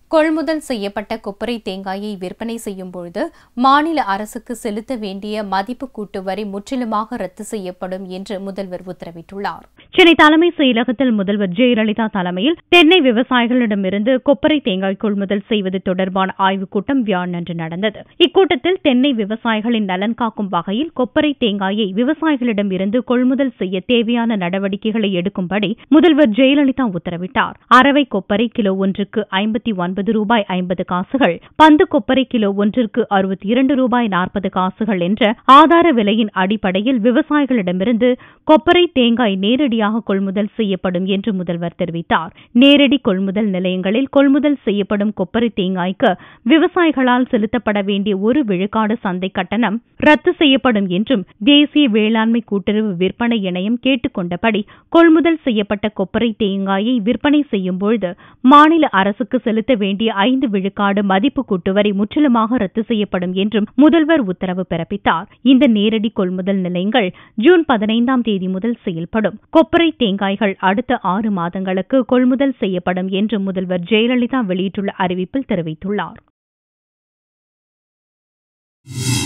கொள்முதல் செய்யப்பட்ட கொப்பரை தேங்காயை விற்பனை செய்யும் பொழுது மாநில அரசுக்கு செலுத்த வேண்டிய மதிப்பு கூட்டு வரி முற்றிலுமாக ரத்து செய்யப்படும் என்று முதல்வர் உத்தரவிட்டுள்ளார் சென்னை தலைமைச் செயலகத்தில் முதல்வர் ஜெயலலிதா தலைமையில் தென்னை விவசாயிகளிடமிருந்து கொப்பரை தேங்காய் கொள்முதல் செய்வது தொடர்பான ஆய்வுக் கூட்டம் வியாழன்று நடந்தது இக்கூட்டத்தில் தென்னை விவசாயிகளின் நலன் காக்கும் வகையில் கொப்பரை தேங்காயை விவசாயிகளிடம் இருந்து கொள்முதல் செய்ய தேவையான நடவடிக்கைகளை எடுக்கும்படி முதல்வர் ஜெயலலிதா உத்தரவிட்டார் அரவை கொப்பரை கிலோ ஒன்றுக்கு ஐம்பத்தி ஒன்பது ரூபாய் ஐம்பது காசுகள் பந்து கொப்பரை கிலோ ஒன்றிற்கு அறுபத்தி இரண்டு ரூபாய் நாற்பது காசுகள் என்ற ஆதார விலையின் அடிப்படையில் விவசாயிகளிடமிருந்து கொப்பரை தேங்காய் நேரடியாக கொள்முதல் செய்யப்படும் என்று முதல்வர் தெரிவித்தார் நேரடி கொள்முதல் நிலையங்களில் கொள்முதல் செய்யப்படும் கொப்பரை தேங்காய்க்கு விவசாயிகளால் செலுத்தப்பட வேண்டிய ஒரு விழுக்காடு சந்தை கட்டணம் ரத்து செய்யப்படும் என்றும் தேசிய வேளாண்மை கூட்டுறவு விற்பனை இணையம் கேட்டுக் கொண்டபடி கொள்முதல் செய்யப்பட்ட கொப்பரை தேங்காயை விற்பனை செய்யும்பொழுது மாநில அரசுக்கு செலுத்த வேண்டிய ஐந்து விழுக்காடு மதிப்பு கூட்டுவரி முற்றிலுமாக ரத்து செய்யப்படும் என்றும் முதல்வர் உத்தரவு பிறப்பித்தார் இந்த நேரடி கொள்முதல் நிலையங்கள் ஜூன் பதினைந்தாம் தேதி முதல் செயல்படும் கொப்பரை தேங்காய்கள் அடுத்த ஆறு மாதங்களுக்கு கொள்முதல் செய்யப்படும் என்று முதல்வர் ஜெயலலிதா வெளியிட்டுள்ள அறிவிப்பில் தெரிவித்துள்ளார்